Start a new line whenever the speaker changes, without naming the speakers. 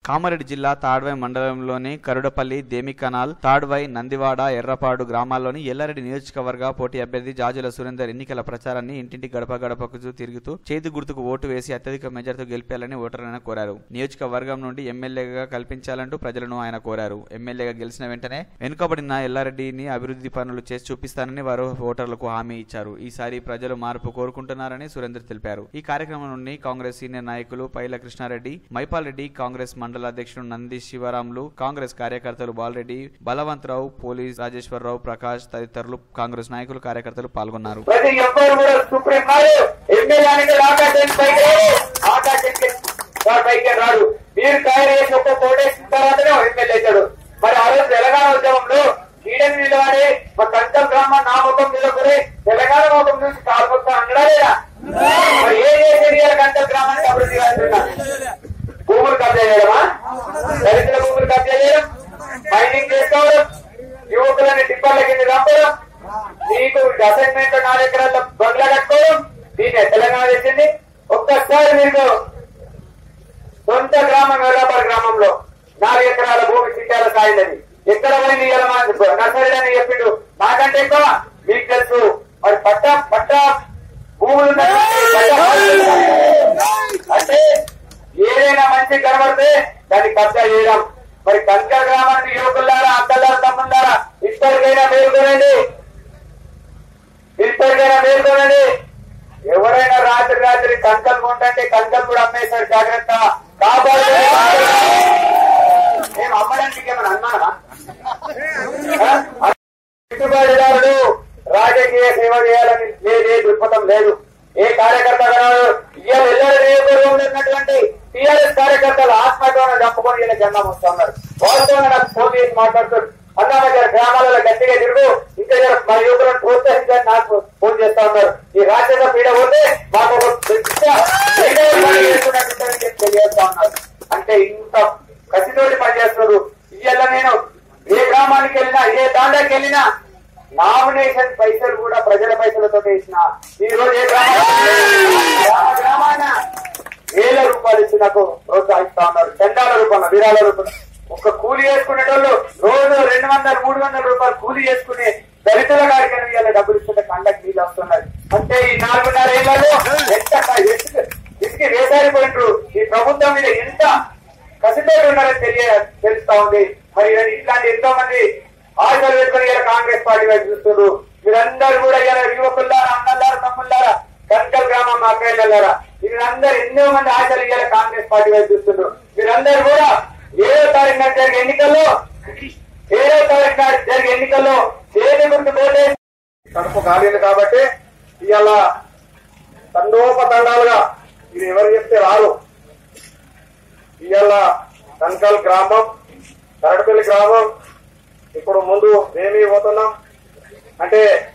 కామారెడ్డి జిల్లా తాడ్వై మండలంలోని కరుడపల్లి దేమికనాల్ తాడ్వై నందివాడ ఎర్రపాడు గ్రామాల్లోని ఎల్లారెడ్డి నియోజకవర్గ పోటీ అభ్యర్థి జాజుల సురేందర్ ఎన్నికల ప్రచారాన్ని ఇంటింటి గడప గడపకు తిరుగుతూ చేతి గుర్తుకు ఓటు వేసి అత్యధిక మెజార్టీతో గెలిపేయాలని ఓటర్లను కోరారు నియోజకవర్గం నుండి ఎమ్మెల్యేగా కల్పించాలంటూ ప్రజలను ఆయన కోరారు ఎమ్మెల్యేగా గెలిచిన వెంటనే వెనుకబడిన ఎల్లారెడ్డిని అభివృద్ధి పనులు చేసి చూపిస్తానని వారు ఓటర్లకు హామీ ఇచ్చారు ఈసారి ప్రజలు మార్పు కోరుకుంటున్నారని సురేందర్ తెలిపారు ఈ కార్యక్రమం నుండి కాంగ్రెస్ సీనియర్ నాయకులు పైల కృష్ణారెడ్డి మైపాల్ రెడ్డి కాంగ్రెస్ మండల అధ్యక్షుడు నంది శివరాములు కాంగ్రెస్ కార్యకర్తలు బాలరెడ్డి బలవంతరావు పోలీస్ రాజేశ్వరరావు ప్రకాష్ తదితరులు కాంగ్రెస్ నాయకులు కార్యకర్తలు పాల్గొన్నారు
ప్రతి ఎవ్వరు కూడా సుప్రీం కాదు ఎమ్మెల్యే అనేది ఆకాశం పైకి రాడు ఆకాశంకి వాడు పైకి రాడు మీరు తయారు చేసి ఒక్క కోటేసిన తర్వాతనే ఎమ్మెల్యే అవుతాడు మరి ఆ రోజు తెలంగాణ ఉద్యమంలో కీడని నిలబడి మా కంచం గ్రామం నా ముఖం నిలబడి తెలంగాణ ముఖం నుంచి కాల్పొస్తా అనడా లేదా మరి ఏ చేసేది కంచం గ్రామానికి అభివృద్ధి కాదు భూములు కబ్జా చేయడమా దళితుల భూములు కబ్జా చేయడం మైనింగ్ చేసుకోవడం యువకులని టిప్పర్ల కింద చంపడం నీకు అసైన్మెంట్ నాలుగు ఎకరాల బంగ్లా కట్టుకోవడం దీన్ని తెలంగాణ తెచ్చింది ఒక్కసారి మీకు సొంత గ్రామం వెల్లాపర్ గ్రామంలో నాలుగు ఎకరాల భూమి చిట్టాల సాయిందని ఎక్కడ పోయింది ఇలా మా నర్సరీ అని చెప్పిండు నాకంటే ఎక్కువ మీకు తెలుసు మరి పట్ట పట్ట భూములు ఉన్నటువంటి పట్ట బాధ్యత. అంటే ఏదైనా మంచి కనబడితే దాన్ని కబ్జా చేయడం మరి కంకర గ్రామానికి యువకులారా అక్కలారా తమ్ముళ్ళారా ఇప్పటికైనా మేల్కొనండి ఇప్పటికైనా మేల్కొనండి ఎవరైనా రాత్రి రాత్రి కంకలు కొంటే కంకలు కూడా అమ్మేశారు జాగ్రత్త కాపాడు మేము అమ్మడానికి ఏమైనా అన్నానా ఆ? పెట్టుబడిదారుడు రాజకీయ సేవ చేయాలని లేదే దృక్పథం లేదు ఏ కార్యకర్త కాదు ఇవాళ ఎల్లరి నియోజకవర్గంలో ఉన్నటువంటి టీఆర్ఎస్ కార్యకర్తలు ఆత్మహత్యను చంపుకొని ఇలా జెండా వస్తున్నారు వాస్తవంగా నాకు ఫోన్ చేసి మాట్లాడుతారు అన్నా గారి గ్రామాలలో గట్టిగా తిరుగు ఇంకా జర మా యువకులను ప్రోత్సహించని నాకు ఫోన్ చేస్తా ఉన్నారు ఈ రాజ్యాంగ పీడ పోతే మాకు ఒక పెద్ద లీడర్ పని చేస్తున్నట్టుందని చెప్పి తెలియజేస్తా ఉన్నారు అంటే ఇంత కసితోటి పనిచేస్తున్నారు ఇవాళ నేను ఏ గ్రామానికి వెళ్ళినా ఏ తాండాకి వెళ్ళినా నామినేషన్ పైసలు కూడా ప్రజల పైసలతో వేసిన ఈ రోజు ఏ గ్రామ గ్రామాన వేల రూపాయలు ఇచ్చి నాకు ప్రోత్సహిస్తా ఉన్నారు చందాల రూపంలో విరాళ రూపంలో ఒక కూలి చేసుకునేటోళ్ళు రోజు రెండు వందలు మూడు వందల రూపాయలు కూలి చేసుకునే దళితుల కార్యక్రమం ఇవాళ డబ్బులు ఇస్తుంటే కండకు నీళ్ళు వస్తున్నది అంటే ఈ నాలుగున్నర ఏళ్లలో ఎంత ఇంటికి వేసారిపోయినరు ఈ ప్రభుత్వం మీద ఎంత కసితోటి ఉన్నారని తెలియ తెలుస్తా ఉంది మరి ఇట్లాంటి ఎంతో మంది ఆశలు వేసుకుని ఇలా కాంగ్రెస్ పార్టీ వైపు చూస్తున్నారు మీరందరూ కూడా ఇలా యువకుల్లారా అన్నల్లారా తమ్ముళ్ళారా కనకల్ గ్రామం మా అక్కయ్యలారా మీరందరూ ఎన్నో మంది ఆశలు ఇవాళ కాంగ్రెస్ పార్టీ వైపు చూస్తున్నారు మీరందరూ కూడా ఏడో తారీఖు నాడు జరిగే ఎన్నికల్లో ఏడో తారీఖు నాడు జరిగే ఎన్నికల్లో ఏది గుర్తు పోతే కడుపు కాలేదు కాబట్టి ఇవాళ తండోపతండాలుగా ఇది ఎవరు చెప్తే రారు ఇవాళ కనకల్ గ్రామం కరడపల్లి గ్రామం ఇప్పుడు ముందు ఏమి పోతున్నాం అంటే